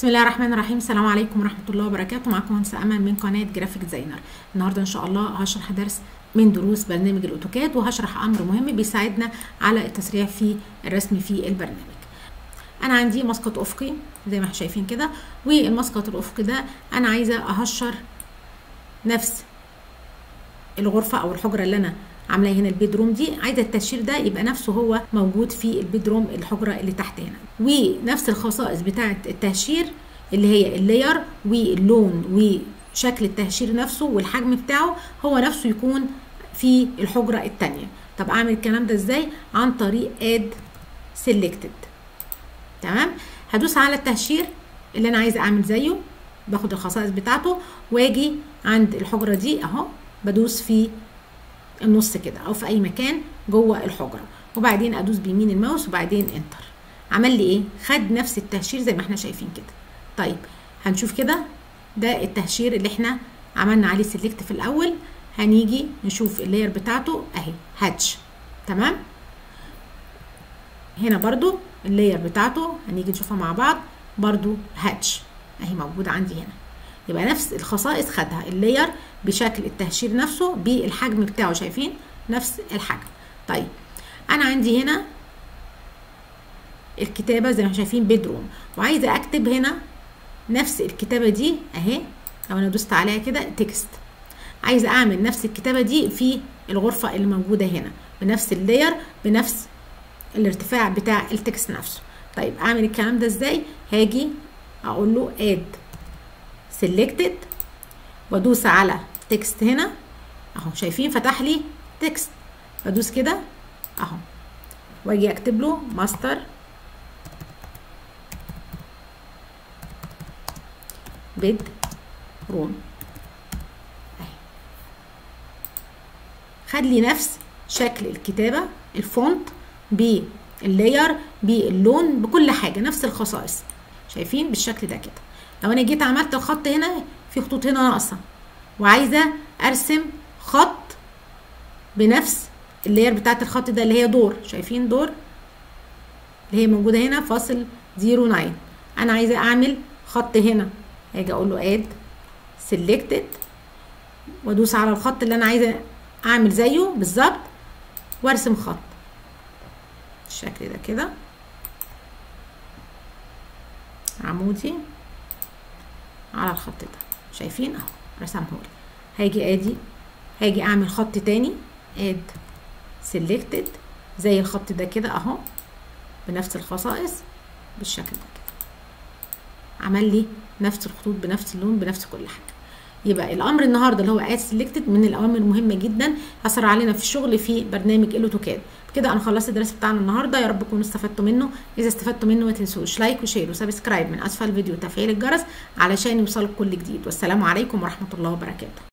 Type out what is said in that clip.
بسم الله الرحمن الرحيم السلام عليكم ورحمة الله وبركاته معكم مهندسة أمل من قناة جرافيك ديزاينر النهاردة إن شاء الله هشرح درس من دروس برنامج الأوتوكاد وهشرح أمر مهم بيساعدنا على التسريع في الرسم في البرنامج أنا عندي مسقط أفقي زي ما احنا شايفين كده والمسقط الأفقي ده أنا عايزة أهشر نفس الغرفة أو الحجرة اللي أنا عاملاه هنا البيدروم دي عايزه التهشير ده يبقى نفسه هو موجود في البيدروم الحجره اللي تحت هنا ونفس الخصائص بتاعه التهشير اللي هي اللاير واللون وشكل التهشير نفسه والحجم بتاعه هو نفسه يكون في الحجره الثانيه طب اعمل الكلام ده ازاي عن طريق اد سيلكتد تمام هدوس على التهشير اللي انا عايزه اعمل زيه باخد الخصائص بتاعته واجي عند الحجره دي اهو بدوس في النص كده او في اي مكان جوه الحجره وبعدين ادوس بيمين الماوس وبعدين انتر عمل لي ايه خد نفس التهشير زي ما احنا شايفين كده طيب هنشوف كده ده التهشير اللي احنا عملنا عليه سيلكت في الاول هنيجي نشوف اللاير بتاعته اهي هاتش تمام هنا برضو اللاير بتاعته هنيجي نشوفها مع بعض برضو هاتش اهي موجوده عندي هنا يبقى نفس الخصائص خدها اللاير بشكل التهشير نفسه بالحجم بتاعه شايفين نفس الحجم طيب انا عندي هنا الكتابه زي ما شايفين بيدروم وعايزه اكتب هنا نفس الكتابه دي اهي لو انا دوست عليها كده تكست عايزه اعمل نفس الكتابه دي في الغرفه اللي موجوده هنا بنفس اللاير بنفس الارتفاع بتاع التكست نفسه طيب اعمل الكلام ده ازاي هاجي اقول له اد سيلكتد وادوس على تكست هنا اهو شايفين فتح لي تكست بدوس كده اهو واجي اكتب له ماستر بيد روم خد لي نفس شكل الكتابه الفونت باللاير باللون بكل حاجه نفس الخصائص شايفين بالشكل ده كده لو انا جيت عملت الخط هنا في خطوط هنا ناقصه وعايزه ارسم خط بنفس اللاير بتاعت الخط ده اللي هي دور شايفين دور اللي هي موجوده هنا فاصل 09 انا عايزه اعمل خط هنا هاجي اقول له اد سيلكتد وادوس على الخط اللي انا عايزه اعمل زيه بالظبط وارسم خط بالشكل ده كده عمودي على الخط ده شايفين اهو رسمهولي هاجي ادي هاجي اعمل خط تاني اد سيلكتد زي الخط ده كده اهو بنفس الخصائص بالشكل ده كده عمل لي نفس الخطوط بنفس اللون بنفس كل حاجه يبقى الامر النهارده اللي هو اد سيلكتد من الاوامر المهمه جدا اثر علينا في الشغل في برنامج الاوتوكاد كده انا خلصت الدرس بتاعنا النهارده يا رب تكونوا استفدتوا منه اذا استفدتوا منه ما تنسوش لايك وشير وسبسكرايب من اسفل الفيديو وتفعيل الجرس علشان يوصلك كل جديد والسلام عليكم ورحمه الله وبركاته